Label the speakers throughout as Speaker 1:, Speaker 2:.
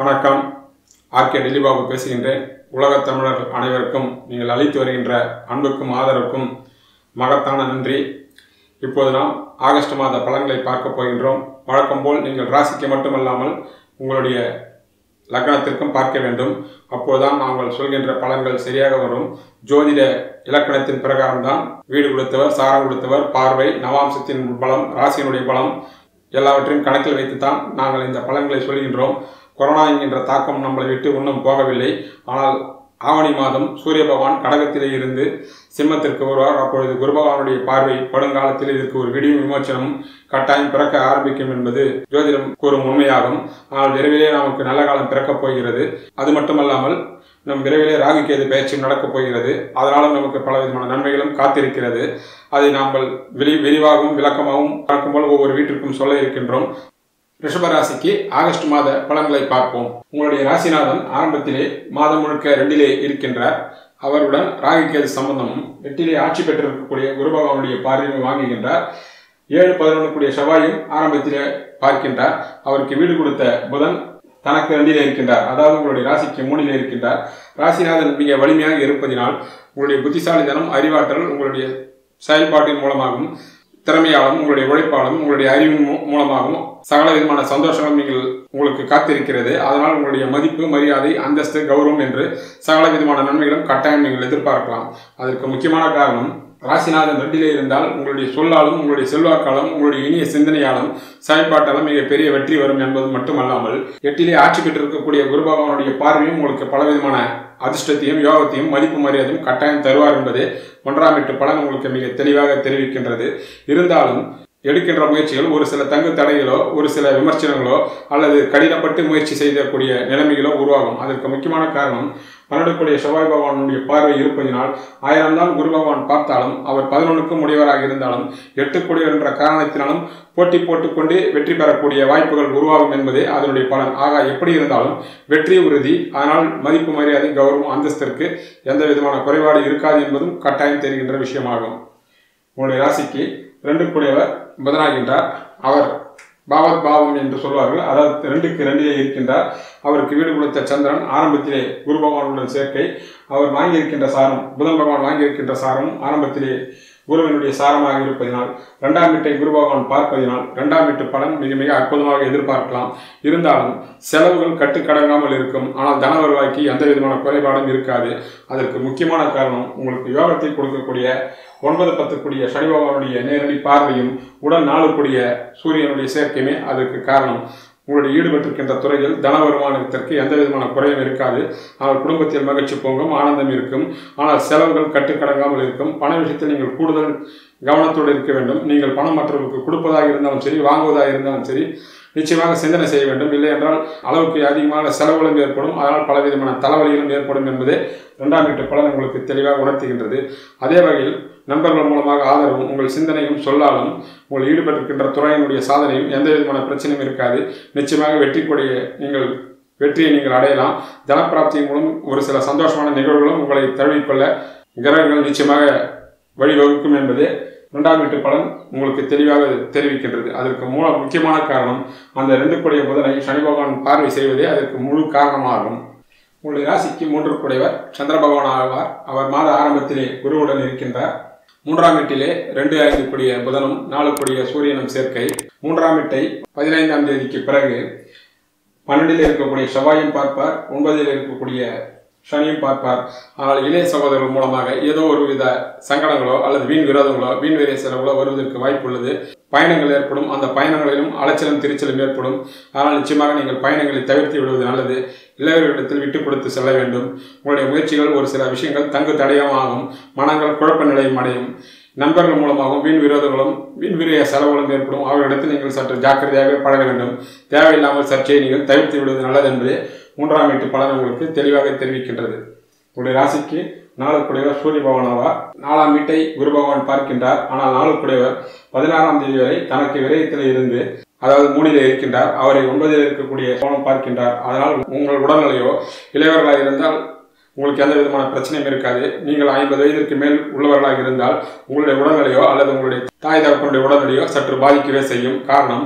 Speaker 1: வணக்கம் ஆர்கே டெல்லிபாபு பேசுகின்றேன் உலகத் தமிழர்கள் அனைவருக்கும் நீங்கள் அளித்து வருகின்ற அன்புக்கும் ஆதரவுக்கும் மகத்தான நன்றி இப்போது நாம் ஆகஸ்ட் மாத பலன்களை பார்க்க போகின்றோம் வழக்கம் போல் நீங்கள் ராசிக்கு மட்டுமல்லாமல் உங்களுடைய லக்னத்திற்கும் பார்க்க வேண்டும் அப்போதுதான் நாங்கள் சொல்கின்ற பலன்கள் சரியாக வரும் ஜோதிட இலக்கணத்தின் பிரகாரம்தான் வீடு கொடுத்தவர் சாரம் கொடுத்தவர் பார்வை நவாம்சத்தின் பலம் ராசியினுடைய பலம் எல்லாவற்றையும் கணக்கில் வைத்துத்தான் நாங்கள் இந்த பலன்களை சொல்கின்றோம் கொரோனா என்கின்ற தாக்கம் நம்மளை விட்டு இன்னும் போகவில்லை ஆனால் ஆவணி மாதம் சூரிய பகவான் கடகத்திலே இருந்து சிம்மத்திற்கு வருவார் அப்பொழுது குரு பகவானுடைய பார்வை படுங்காலத்தில் இதற்கு ஒரு விடியும் விமோச்சனமும் கட்டாயம் பிறக்க ஆரம்பிக்கும் என்பது ஜோதிடம் கூறும் உண்மையாகும் ஆனால் விரைவிலே நமக்கு நல்ல காலம் பிறக்கப் போகிறது அது மட்டுமல்லாமல் நம் விரைவிலே ராகு கேது பயிற்சியும் நடக்கப் போகிறது அதனாலும் நமக்கு பல விதமான நன்மைகளும் காத்திருக்கிறது அதை நாம் விரி விரிவாகவும் விளக்கமாகவும் பார்க்கும்போது ஒவ்வொரு வீட்டிற்கும் சொல்ல இருக்கின்றோம் ரிஷபராசிக்கு ஆகஸ்ட் மாத பலன்களை பார்ப்போம் உங்களுடைய ராசிநாதன் ஆரம்பத்திலே மாதம் முழுக்க ரெண்டிலே இருக்கின்றார் அவருடன் ராகுகேது சம்பந்தமும் எட்டிலே ஆட்சி பெற்றிருக்கக்கூடிய குரு பகவானுடைய பார்வையும் வாங்குகின்றார் ஏழு பதினொன்றுக்குரிய செவ்வாயும் ஆரம்பத்திலே பார்க்கின்றார் அவருக்கு வீடு கொடுத்த புதன் தனக்கு ரெண்டிலே இருக்கின்றார் அதாவது உங்களுடைய ராசிக்கு மூணிலே இருக்கின்றார் ராசிநாதன் மிக வலிமையாக இருப்பதினால் உங்களுடைய புத்திசாலித்தனம் அறிவாற்றல் உங்களுடைய செயல்பாட்டின் மூலமாகவும் திறமையாலும் உங்களுடைய உழைப்பாலும் உங்களுடைய அறிவின் மூ- மூலமாகவும் சகல விதமான சந்தோஷங்களும் நீங்கள் உங்களுக்கு காத்திருக்கிறது அதனால் உங்களுடைய மதிப்பு மரியாதை அந்தஸ்து கௌரவம் என்று சகல விதமான நன்மைகளும் கட்டாயம் நீங்கள் எதிர்பார்க்கலாம் அதற்கு முக்கியமான காரணம் ராசிநாதன் ரெண்டிலே இருந்தால் உங்களுடைய சொல்லாலும் உங்களுடைய செல்வாக்காலும் உங்களுடைய இனிய சிந்தனையாலும் செயல்பாட்டாலும் மிக பெரிய வெற்றி வரும் என்பது மட்டுமல்லாமல் எட்டிலே ஆட்சி பெற்றிருக்கக்கூடிய குரு பகவானுடைய பார்வையும் உங்களுக்கு பலவிதமான அதிர்ஷ்டத்தையும் யோகத்தையும் மதிப்பு மரியாதையும் கட்டாயம் தருவார் என்பதே ஒன்றாம் எட்டு பலன் உங்களுக்கு மிக தெளிவாக தெரிவிக்கின்றது இருந்தாலும் எடுக்கின்ற முயற்சிகள் ஒரு சில தங்கு தடைகளோ ஒரு சில விமர்சனங்களோ அல்லது கடினப்பட்டு முயற்சி செய்யக்கூடிய நிலைமைகளோ உருவாகும் அதற்கு முக்கியமான காரணம் பன்னெண்டுக்குடைய செவ்வாய் பகவானுடைய பார்வை இருப்பதினால் ஆயிரம் தான் குரு பகவான் பார்த்தாலும் அவர் பதினொன்றுக்கும் உடையவராக இருந்தாலும் எட்டுக்குடையவர் என்ற காரணத்தினாலும் போட்டி போட்டுக்கொண்டு வெற்றி பெறக்கூடிய வாய்ப்புகள் உருவாகும் என்பதே அதனுடைய பலன் ஆக எப்படி இருந்தாலும் வெற்றி உறுதி அதனால் மதிப்பு மரியாதை கௌரவம் அந்தஸ்திற்கு எந்த விதமான குறைபாடு இருக்காது என்பதும் கட்டாயம் தெரிகின்ற விஷயமாகும் உங்களுடைய ராசிக்கு ரெண்டு கூடியவர் புதனாகின்றார் அவர் பாவத் பாவம் என்று சொல்வார்கள் அதாவது ரெண்டுக்கு ரெண்டிலே இருக்கின்றார் அவருக்கு வீடு கொடுத்த சந்திரன் ஆரம்பத்திலே குரு பகவானுடன் சேர்க்கை அவர் வாங்கியிருக்கின்ற சாரம் புதன் பகவான் வாங்கியிருக்கின்ற சாரம் ஆரம்பத்திலே குருவினுடைய சாரமாக இருப்பதினால் இரண்டாம் வீட்டை குரு பகவான் பார்ப்பதினால் இரண்டாம் வீட்டு பலன் மிக மிக அற்புதமாக எதிர்பார்க்கலாம் இருந்தாலும் செலவுகள் கட்டுக்கடங்காமல் இருக்கும் ஆனால் தன வருவாய்க்கு எந்த விதமான குறைபாடும் இருக்காது அதற்கு முக்கியமான காரணம் உங்களுக்கு யோகத்தை கொடுக்கக்கூடிய ஒன்பது பத்துக்குரிய சனி பகவானுடைய நேரடி பார்வையும் உடன் நாளுக்குரிய சூரியனுடைய சேர்க்கையுமே அதற்கு காரணம் உங்களுடைய ஈடுபட்டிருக்கின்ற துறையில் தன வருமானத்திற்கு எந்த விதமான குறையும் இருக்காது ஆனால் குடும்பத்தில் மகிழ்ச்சி பொங்கும் ஆனந்தம் இருக்கும் ஆனால் செலவுகள் கட்டுக்கடங்காமல் இருக்கும் பண விஷயத்தில் நீங்கள் கூடுதல் கவனத்தோடு இருக்க வேண்டும் நீங்கள் பணம் மற்றவர்களுக்கு கொடுப்பதாக இருந்தாலும் சரி வாங்குவதாக இருந்தாலும் சரி நிச்சயமாக சிந்தனை செய்ய வேண்டும் இல்லை என்றால் அளவுக்கு அதிகமான செலவுகளும் ஏற்படும் அதனால் பலவிதமான தலைவலிகளும் ஏற்படும் என்பதே இரண்டாம் வீட்டு பலன் உங்களுக்கு தெளிவாக உணர்த்துகின்றது அதே வகையில் நண்பர்கள் மூலமாக ஆதரவும் உங்கள் சிந்தனையும் சொல்லாலும் உங்கள் ஈடுபட்டிருக்கின்ற துறையினுடைய சாதனையும் எந்த விதமான பிரச்சனையும் இருக்காது நிச்சயமாக வெற்றி கொடிய நீங்கள் வெற்றியை நீங்கள் அடையலாம் தனப்பிராப்தியின் மூலம் ஒரு சில சந்தோஷமான நிகழ்வுகளும் உங்களை தழுவிக்கொள்ள கிரகங்கள் நிச்சயமாக வழிவகுக்கும் என்பதே இரண்டாம் வீட்டு பலன் உங்களுக்கு தெளிவாக தெரிவிக்கின்றது அதற்கு மூல முக்கியமான காரணம் அந்த ரெண்டு கூடிய புதனை சனி பகவான் பார்வை செய்வதே அதற்கு முழு காரணமாகும் உங்களுடைய ராசிக்கு மூன்று கூடையவர் சந்திர பகவான் ஆவார் அவர் மாத ஆரம்பத்திலே குருவுடன் இருக்கின்றார் மூன்றாம் வீட்டிலே ரெண்டு ஐந்து கூடிய புதனும் நாலு கூடிய சூரியனும் சேர்க்கை மூன்றாம் வீட்டை பதினைந்தாம் தேதிக்கு பிறகு பன்னெண்டில் இருக்கக்கூடிய செவ்வாயும் பார்ப்பார் ஒன்பதில் இருக்கக்கூடிய சனியும் பார்ப்பார் ஆனால் இளைய சகோதரர்கள் மூலமாக ஏதோ ஒரு வித சங்கடங்களோ அல்லது வீண் விரோதங்களோ வீண் வேறிய செலவுகளோ வருவதற்கு வாய்ப்பு உள்ளது பயணங்கள் ஏற்படும் அந்த பயணங்களிலும் அலைச்சலும் திருச்சலும் ஏற்படும் ஆனால் நிச்சயமாக நீங்கள் பயணங்களை தவிர்த்து விடுவது நல்லது இளையவர்களிடத்தில் விட்டு கொடுத்து செல்ல வேண்டும் உங்களுடைய முயற்சிகள் ஒரு சில விஷயங்கள் தங்கு தடயமாகும் மனங்கள் குழப்ப நிலையும் அடையும் நண்பர்கள் மூலமாகவும் வீண் விரோதங்களும் வீண் விரிய செலவுகளும் ஏற்படும் அவர்களிடத்தில் நீங்கள் சற்று ஜாக்கிரதையாக பழக வேண்டும் தேவையில்லாமல் சர்ச்சையை நீங்கள் தவிர்த்து விடுவது நல்லது என்பதே மூன்றாம் வீட்டு பலன் உங்களுக்கு தெளிவாக தெரிவிக்கின்றது உங்களுடைய ராசிக்கு நாளுக்குடையவர் சூரிய பகவான் ஆவார் நாலாம் வீட்டை குரு பகவான் பார்க்கின்றார் ஆனால் நாளுக்குடையவர் பதினாறாம் தேதி வரை தனக்கு விரயத்தில் இருந்து அதாவது மூணிலே இருக்கின்றார் அவரை ஒன்பதில் இருக்கக்கூடிய கோணம் பார்க்கின்றார் அதனால் உங்கள் உடல்நிலையோ இளையவர்களாக இருந்தால் உங்களுக்கு எந்த விதமான பிரச்சனையும் இருக்காது நீங்கள் ஐம்பது வயதிற்கு மேல் உள்ளவர்களாக இருந்தால் உங்களுடைய உடல்நிலையோ அல்லது உங்களுடைய தாய் தகப்பனுடைய உடல்நிலையோ சற்று பாதிக்கவே செய்யும் காரணம்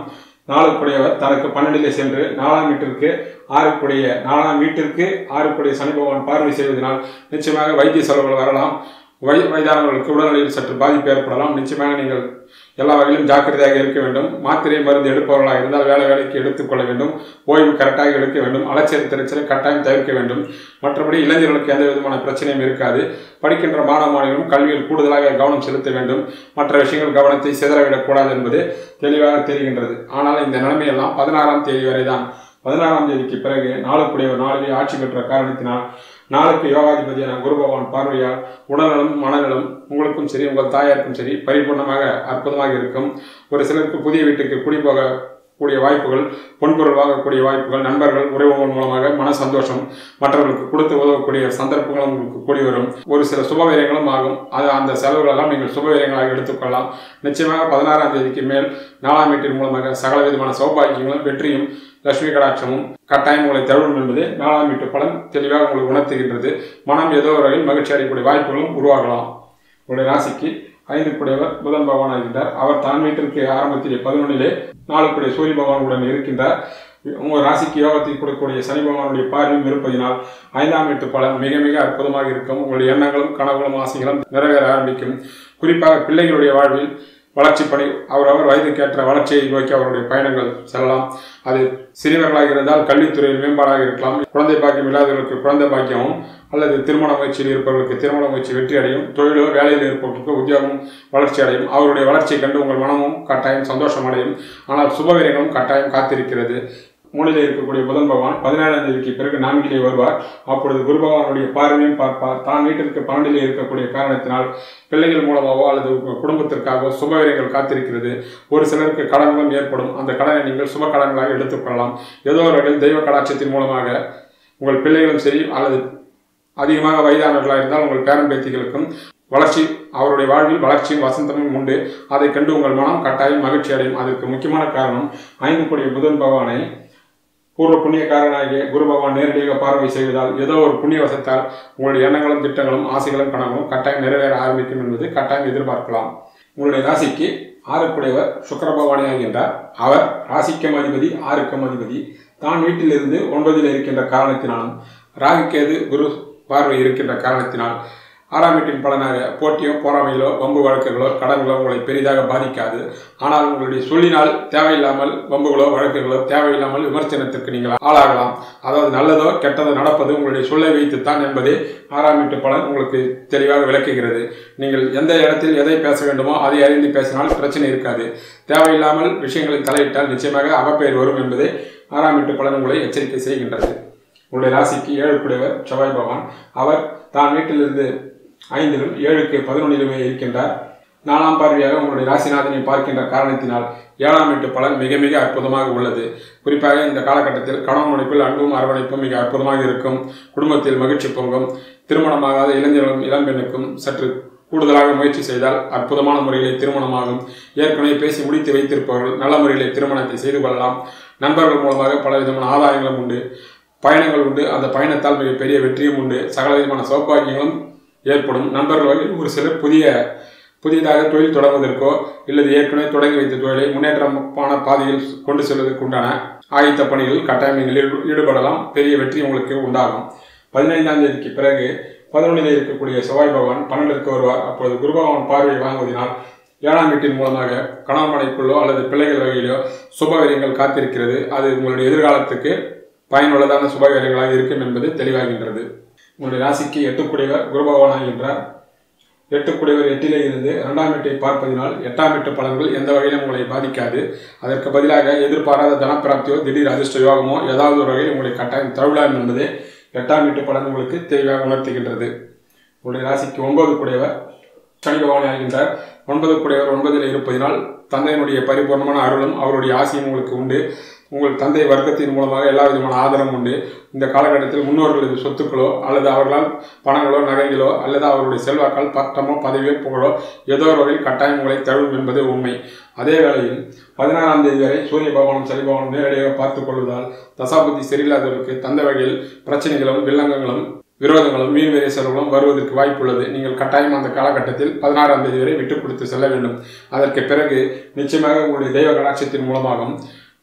Speaker 1: நாளுக்குடையவர் தனக்கு பன்னெண்டிலே சென்று நாலாம் வீட்டிற்கு ஆறுக்குடைய நாலாம் வீட்டிற்கு ஆறுக்குடைய சனி பகவான் பார்வை செய்வதனால் நிச்சயமாக வைத்திய செலவுகள் வரலாம் வை வயதானவர்களுக்கு உடல்நிலையில் சற்று பாதிப்பு ஏற்படலாம் நிச்சயமாக நீங்கள் எல்லா வகையிலும் ஜாக்கிரதையாக இருக்க வேண்டும் மாத்திரை மருந்து எடுப்பவர்களாக இருந்தால் வேலை வேலைக்கு எடுத்துக்கொள்ள வேண்டும் ஓய்வு கரெக்டாக எடுக்க வேண்டும் அலைச்சல் திரைச்சலை கட்டாயம் தவிர்க்க வேண்டும் மற்றபடி இளைஞர்களுக்கு எந்த விதமான பிரச்சனையும் இருக்காது படிக்கின்ற மாணவ மாணவிகளும் கல்வியில் கூடுதலாக கவனம் செலுத்த வேண்டும் மற்ற விஷயங்கள் கவனத்தை சிதறவிடக்கூடாது என்பது தெளிவாக தெரிகின்றது ஆனால் இந்த நிலைமையெல்லாம் பதினாறாம் தேதி வரை தான் பதினாறாம் தேதிக்கு பிறகு நாளுக்குடைய நாளிலே ஆட்சி பெற்ற காரணத்தினால் நாளுக்கு யோகாதிபதியான குரு பகவான் பார்வையால் உடல்நலம் மனநலம் உங்களுக்கும் சரி உங்கள் தாயாருக்கும் சரி பரிபூர்ணமாக அற்புதமாக இருக்கும் ஒரு சிலருக்கு புதிய வீட்டுக்கு குடிபோக கூடிய வாய்ப்புகள் பொன்பொருள் வாங்கக்கூடிய வாய்ப்புகள் நண்பர்கள் உறவுகள் மூலமாக மன சந்தோஷம் மற்றவர்களுக்கு கொடுத்து உதவக்கூடிய சந்தர்ப்பங்களும் உங்களுக்கு கூடி வரும் ஒரு சில சுபவீரியங்களும் ஆகும் அது அந்த செலவுகளெல்லாம் நீங்கள் சுபவீரியங்களாக எடுத்துக்கொள்ளலாம் நிச்சயமாக பதினாறாம் தேதிக்கு மேல் நாலாம் வீட்டின் மூலமாக சகல விதமான சௌபாகியங்களும் வெற்றியும் லட்சுமி கடாட்சமும் கட்டாயம் உங்களை தழுவும் என்பது நாலாம் வீட்டு பலன் தெளிவாக உங்களுக்கு உணர்த்துகின்றது மனம் ஏதோ ஒரு வகையில் மகிழ்ச்சி அடையக்கூடிய வாய்ப்புகளும் உருவாகலாம் உங்களுடைய ராசிக்கு ஐந்து கூடியவர் புதன் பகவான் ஆகின்றார் அவர் தான் வீட்டிற்கு ஆரம்பத்திலே பதினொன்னிலே நாளுக்குடைய சூரிய பகவானுடன் இருக்கின்றார் உங்கள் ராசிக்கு யோகத்தை கொடுக்கக்கூடிய சனி பகவானுடைய பார்வையும் இருப்பதினால் ஐந்தாம் வீட்டு பலன் மிக மிக அற்புதமாக இருக்கும் உங்களுடைய எண்ணங்களும் கனவுகளும் ஆசைகளும் நிறைவேற ஆரம்பிக்கும் குறிப்பாக பிள்ளைகளுடைய வாழ்வில் வளர்ச்சி பணி அவரவர் வயதுக்கேற்ற வளர்ச்சியை நோக்கி அவருடைய பயணங்கள் செல்லலாம் அது சிறியவர்களாக இருந்தால் கல்வித்துறையில் மேம்பாடாக இருக்கலாம் குழந்தை பாக்கியம் இல்லாதவர்களுக்கு குழந்தை பாக்கியமும் அல்லது திருமண முயற்சியில் இருப்பவர்களுக்கு திருமண முயற்சி வெற்றி அடையும் தொழிலோ வேலையில் இருப்பவர்களுக்கு உத்தியோகம் வளர்ச்சி அடையும் அவருடைய வளர்ச்சியை கண்டு உங்கள் மனமும் கட்டாயம் சந்தோஷம் அடையும் ஆனால் சுபவீரங்களும் கட்டாயம் காத்திருக்கிறது மூலையில் இருக்கக்கூடிய புதன் பகவான் பதினேழாம் தேதிக்கு பிறகு நான்கிலே வருவார் அப்பொழுது குரு பகவானுடைய பார்வையும் பார்ப்பார் தான் வீட்டிற்கு பன்னெண்டிலே இருக்கக்கூடிய காரணத்தினால் பிள்ளைகள் மூலமாகவோ அல்லது உங்கள் குடும்பத்திற்காகவோ சுபவீரங்கள் காத்திருக்கிறது ஒரு சிலருக்கு கடன்களும் ஏற்படும் அந்த கடனை நீங்கள் சுப கடன்களாக எடுத்துக்கொள்ளலாம் ஏதோ ஒரு வகையில் தெய்வ கடாட்சத்தின் மூலமாக உங்கள் பிள்ளைகளும் சரி அல்லது அதிகமாக வயதானவர்களாக இருந்தால் உங்கள் பேரன் பேத்திகளுக்கும் வளர்ச்சி அவருடைய வாழ்வில் வளர்ச்சியும் வசந்தமும் உண்டு அதை கண்டு உங்கள் மனம் கட்டாயம் மகிழ்ச்சி அடையும் அதற்கு முக்கியமான காரணம் ஐந்து கோடி புதன் பகவானை பூர்வ புண்ணியக்காரனாகிய குரு பகவான் நேரடியாக பார்வை செய்வதால் ஏதோ ஒரு புண்ணிய வசத்தால் உங்களுடைய எண்ணங்களும் திட்டங்களும் ஆசைகளும் கனவும் கட்டாயம் நிறைவேற ஆரம்பிக்கும் என்பது கட்டாயம் எதிர்பார்க்கலாம் உங்களுடைய ராசிக்கு ஆறுக்குடையவர் சுக்கர பகவானே ஆகின்றார் அவர் ராசிக்கம் அதிபதி ஆறுக்கம் அதிபதி தான் வீட்டிலிருந்து ஒன்பதில் இருக்கின்ற காரணத்தினாலும் ராகுக்கேது குரு பார்வை இருக்கின்ற காரணத்தினால் ஆறாம் வீட்டின் பலனாக போட்டியோ போராமையிலோ வம்பு வழக்குகளோ கடன்களோ உங்களை பெரிதாக பாதிக்காது ஆனால் உங்களுடைய சொல்லினால் தேவையில்லாமல் வம்புகளோ வழக்குகளோ தேவையில்லாமல் விமர்சனத்திற்கு நீங்கள் ஆளாகலாம் அதாவது நல்லதோ கெட்டதோ நடப்பது உங்களுடைய சொல்லை வைத்துத்தான் என்பதே ஆறாம் வீட்டு பலன் உங்களுக்கு தெளிவாக விளக்குகிறது நீங்கள் எந்த இடத்தில் எதை பேச வேண்டுமோ அதை அறிந்து பேசினால் பிரச்சனை இருக்காது தேவையில்லாமல் விஷயங்களை தலையிட்டால் நிச்சயமாக அவப்பெயர் வரும் என்பதே ஆறாம் வீட்டு பலன் உங்களை எச்சரிக்கை செய்கின்றது உங்களுடைய ராசிக்கு ஏழு கூடியவர் செவ்வாய் பகவான் அவர் தான் வீட்டிலிருந்து ஐந்திலும் ஏழுக்கு பதினொன்றிலுமே இருக்கின்றார் நாலாம் பார்வையாக உங்களுடைய ராசிநாதனை பார்க்கின்ற காரணத்தினால் ஏழாம் வீட்டு பலன் மிக மிக அற்புதமாக உள்ளது குறிப்பாக இந்த காலகட்டத்தில் கணவன் மனைப்பில் அன்பும் அரவணைப்பும் மிக அற்புதமாக இருக்கும் குடும்பத்தில் மகிழ்ச்சி பொங்கும் திருமணமாகாத இளைஞர்களும் இளம்பெண்ணுக்கும் சற்று கூடுதலாக முயற்சி செய்தால் அற்புதமான முறையிலே திருமணமாகும் ஏற்கனவே பேசி முடித்து வைத்திருப்பவர்கள் நல்ல முறையிலே திருமணத்தை செய்து கொள்ளலாம் நண்பர்கள் மூலமாக பல விதமான ஆதாயங்களும் உண்டு பயணங்கள் உண்டு அந்த பயணத்தால் மிகப்பெரிய வெற்றியும் உண்டு சகல விதமான சௌபாகியங்களும் ஏற்படும் நண்பர்கள் வகையில் ஒரு சிலர் புதிய புதிதாக தொழில் தொடங்குவதற்கோ இல்லது ஏற்கனவே தொடங்கி வைத்த தொழிலை முன்னேற்றமான பாதையில் கொண்டு செல்வதற்கு உண்டான ஆயத்த பணிகளில் கட்டாயம் நீங்கள் ஈடுபடலாம் பெரிய வெற்றி உங்களுக்கு உண்டாகும் பதினைந்தாம் தேதிக்கு பிறகு பதினொன்றில் இருக்கக்கூடிய செவ்வாய் பகவான் பன்னெண்டிற்கு வருவார் அப்பொழுது குரு பகவான் பார்வையை வாங்குவதனால் ஏழாம் வீட்டின் மூலமாக கணவன் மனைக்குள்ளோ அல்லது பிள்ளைகள் வகையிலோ சுபகாரியங்கள் காத்திருக்கிறது அது உங்களுடைய எதிர்காலத்துக்கு பயனுள்ளதான சுபகாரியங்களாக இருக்கும் என்பது தெளிவாகின்றது உங்களுடைய ராசிக்கு எட்டுக்குடையவர் குரு பகவான் என்றார் எட்டுக்குடையவர் எட்டிலே இருந்து இரண்டாம் வீட்டை பார்ப்பதினால் எட்டாம் வீட்டு பலன்கள் எந்த வகையிலும் உங்களை பாதிக்காது அதற்கு பதிலாக எதிர்பாராத தனப்பிராப்தியோ திடீர் அதிர்ஷ்ட யோகமோ ஏதாவது ஒரு வகையில் உங்களை கட்டாயம் தழுவலாம் என்பதே எட்டாம் வீட்டு பலன் உங்களுக்கு தெளிவாக உணர்த்துகின்றது உங்களுடைய ராசிக்கு ஒன்பது கூடியவர் சனி பகவான் ஆகின்றார் ஒன்பது கூடியவர் ஒன்பதில் இருப்பதினால் தந்தையினுடைய பரிபூர்ணமான அருளும் அவருடைய ஆசையும் உங்களுக்கு உண்டு உங்கள் தந்தை வர்க்கத்தின் மூலமாக எல்லா விதமான ஆதரவும் உண்டு இந்த காலகட்டத்தில் முன்னோர்களது சொத்துக்களோ அல்லது அவர்களால் பணங்களோ நகைகளோ அல்லது அவருடைய செல்வாக்கால் பட்டமோ பதவியோ புகழோ ஏதோ ஒரு வகையில் கட்டாயம் உங்களை தழுவும் என்பது உண்மை அதே வேளையில் பதினாறாம் தேதி வரை சூரிய பகவானும் சனி பகவானும் நேரடியாக பார்த்துக் கொள்வதால் தசாபுத்தி சரியில்லாதவர்களுக்கு தந்தை வகையில் பிரச்சனைகளும் வில்லங்கங்களும் விரோதங்களும் வீண் வேறிய செலவுகளும் வருவதற்கு வாய்ப்புள்ளது நீங்கள் கட்டாயம் அந்த காலகட்டத்தில் பதினாறாம் தேதி வரை விட்டுக் கொடுத்து செல்ல வேண்டும் அதற்கு பிறகு நிச்சயமாக உங்களுடைய தெய்வ கடாட்சத்தின் மூலமாகவும்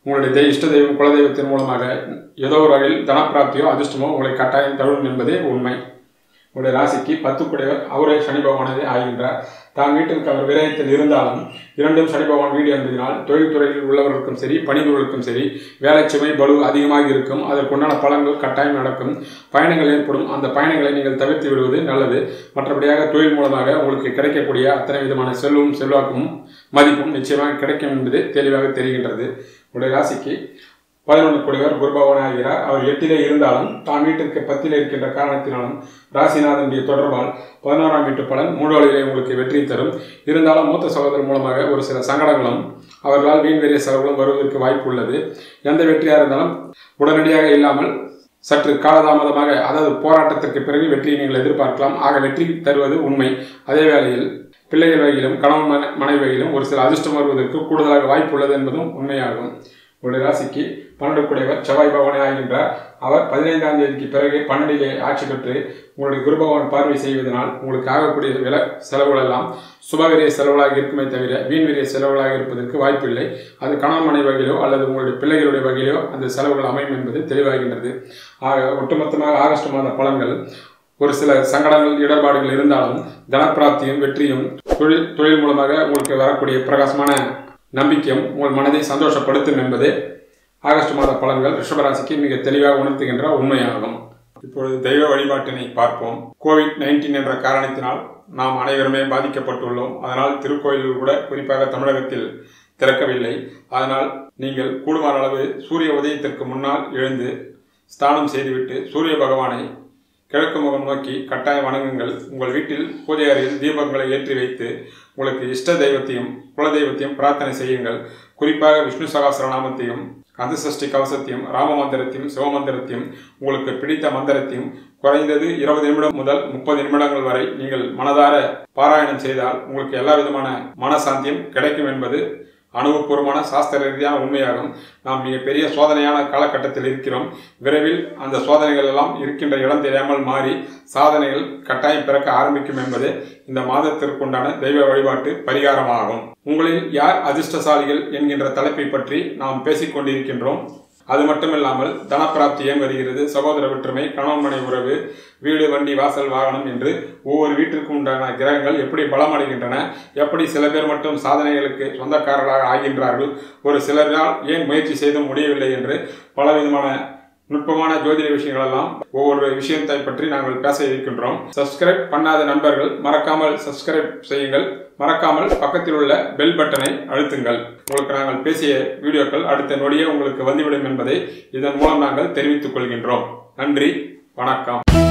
Speaker 1: உங்களுடைய தெய் இஷ்ட தெய்வம் குலதெய்வத்தின் மூலமாக ஏதோ ஒரு வகையில் தனப்பிராப்தியோ அதிர்ஷ்டமோ உங்களை கட்டாயம் தழுவும் என்பதே உண்மை உங்களுடைய ராசிக்கு பத்துக்குடையவர் அவரே சனி பகவானவே ஆகின்றார் தான் வீட்டிற்கு அவர் விரயத்தில் இருந்தாலும் இரண்டும் சனி பகவான் வீடு என்பதனால் தொழில்துறையில் உள்ளவர்களுக்கும் சரி பணிபுரிகளுக்கும் சரி வேலை சுமை பலு அதிகமாக இருக்கும் அதற்குண்டான பலன்கள் கட்டாயம் நடக்கும் பயணங்கள் ஏற்படும் அந்த பயணங்களை நீங்கள் தவிர்த்து விடுவது நல்லது மற்றபடியாக தொழில் மூலமாக உங்களுக்கு கிடைக்கக்கூடிய அத்தனை விதமான செல்வம் செல்வாக்கும் மதிப்பும் நிச்சயமாக கிடைக்கும் என்பது தெளிவாக தெரிகின்றது உங்களுடைய ராசிக்கு பதினொன்று கூடியவர் குருபவன் ஆகிறார் அவர் எட்டிலே இருந்தாலும் தான் வீட்டிற்கு பத்திலே இருக்கின்ற காரணத்தினாலும் ராசிநாதனுடைய தொடர்பால் பதினோராம் வீட்டு பலன் மூடுவழியிலே உங்களுக்கு வெற்றி தரும் இருந்தாலும் மூத்த சகோதரர் மூலமாக ஒரு சில சங்கடங்களும் அவர்களால் வீண் வெறிய செலவுகளும் வருவதற்கு வாய்ப்பு உள்ளது எந்த வெற்றியாக இருந்தாலும் உடனடியாக இல்லாமல் சற்று காலதாமதமாக அதாவது போராட்டத்திற்கு பிறகு வெற்றியை நீங்கள் எதிர்பார்க்கலாம் ஆக வெற்றி தருவது உண்மை அதே வேளையில் பிள்ளைகள் வகையிலும் கணவன் மன- மனைவி வகையிலும் ஒரு சில அதிர்ஷ்டம் வருவதற்கு கூடுதலாக வாய்ப்பு உள்ளது என்பதும் உண்மையாகும் உங்களுடைய ராசிக்கு பன்னெண்டு கூடியவர் செவ்வாய் பகவானே ஆகின்றார் அவர் பதினைந்தாம் தேதிக்கு பிறகு பன்னெண்டிலே ஆட்சி பெற்று உங்களுடைய குரு பகவான் பார்வை செய்வதனால் உங்களுக்கு ஆகக்கூடிய வில செலவுகள் எல்லாம் சுபவிரிய செலவுகளாக இருக்குமே தவிர வீண் விரிய செலவுகளாக இருப்பதற்கு வாய்ப்பில்லை அது கணவன் மனைவி வகையிலோ அல்லது உங்களுடைய பிள்ளைகளுடைய வகையிலோ அந்த செலவுகள் அமையும் என்பது தெளிவாகின்றது ஆக ஒட்டுமொத்தமாக ஆகஸ்ட் மாத பலன்கள் ஒரு சில சங்கடங்கள் இடர்பாடுகள் இருந்தாலும் தனப்பிராப்தியும் வெற்றியும் தொழில் தொழில் மூலமாக உங்களுக்கு வரக்கூடிய பிரகாசமான நம்பிக்கையும் உங்கள் மனதை சந்தோஷப்படுத்தும் என்பது ஆகஸ்ட் மாத பலன்கள் ரிஷபராசிக்கு மிக தெளிவாக உணர்த்துகின்ற உண்மையாகும் இப்பொழுது தெய்வ வழிபாட்டினை பார்ப்போம் கோவிட் நைன்டீன் என்ற காரணத்தினால் நாம் அனைவருமே பாதிக்கப்பட்டுள்ளோம் அதனால் திருக்கோயில்கள் கூட குறிப்பாக தமிழகத்தில் திறக்கவில்லை அதனால் நீங்கள் கூடுமான அளவு சூரிய உதயத்திற்கு முன்னால் எழுந்து ஸ்தானம் செய்துவிட்டு சூரிய பகவானை கிழக்கு முகம் நோக்கி கட்டாயம் வணங்குங்கள் உங்கள் வீட்டில் பூஜை அறையில் தீபங்களை ஏற்றி வைத்து உங்களுக்கு இஷ்ட தெய்வத்தையும் குல தெய்வத்தையும் பிரார்த்தனை செய்யுங்கள் குறிப்பாக விஷ்ணு சகாசரநாமத்தையும் கந்தசஷ்டி கவசத்தையும் ராம மந்திரத்தையும் சிவமந்திரத்தையும் உங்களுக்கு பிடித்த மந்திரத்தையும் குறைந்தது இருபது நிமிடம் முதல் முப்பது நிமிடங்கள் வரை நீங்கள் மனதார பாராயணம் செய்தால் உங்களுக்கு எல்லா விதமான மனசாந்தியும் கிடைக்கும் என்பது அனுபவபூர்வமான சாஸ்திர ரீதியான உண்மையாகும் நாம் மிகப்பெரிய சோதனையான காலகட்டத்தில் இருக்கிறோம் விரைவில் அந்த சோதனைகள் எல்லாம் இருக்கின்ற இடம் தெரியாமல் மாறி சாதனைகள் கட்டாயம் பிறக்க ஆரம்பிக்கும் என்பது இந்த மாதத்திற்குண்டான தெய்வ வழிபாட்டு பரிகாரமாகும் உங்களில் யார் அதிர்ஷ்டசாலிகள் என்கின்ற தலைப்பை பற்றி நாம் பேசிக் கொண்டிருக்கின்றோம் அது மட்டுமில்லாமல் தனப்பிராப்தி ஏன் வருகிறது சகோதர ஒற்றுமை கணவன் மனை உறவு வீடு வண்டி வாசல் வாகனம் என்று ஒவ்வொரு வீட்டிற்கும் உண்டான கிரகங்கள் எப்படி பலமடைகின்றன எப்படி சில பேர் மட்டும் சாதனைகளுக்கு சொந்தக்காரர்களாக ஆகின்றார்கள் ஒரு சிலரால் ஏன் முயற்சி செய்தும் முடியவில்லை என்று பலவிதமான நுட்பமான ஜோதிட விஷயங்கள் எல்லாம் ஒவ்வொரு விஷயத்தை பற்றி நாங்கள் பேச இருக்கின்றோம் சப்ஸ்கிரைப் பண்ணாத நண்பர்கள் மறக்காமல் சப்ஸ்கிரைப் செய்யுங்கள் மறக்காமல் பக்கத்தில் உள்ள பெல் பட்டனை அழுத்துங்கள் உங்களுக்கு நாங்கள் பேசிய வீடியோக்கள் அடுத்த நொடியே உங்களுக்கு வந்துவிடும் என்பதை இதன் மூலம் நாங்கள் தெரிவித்துக் கொள்கின்றோம் நன்றி வணக்கம்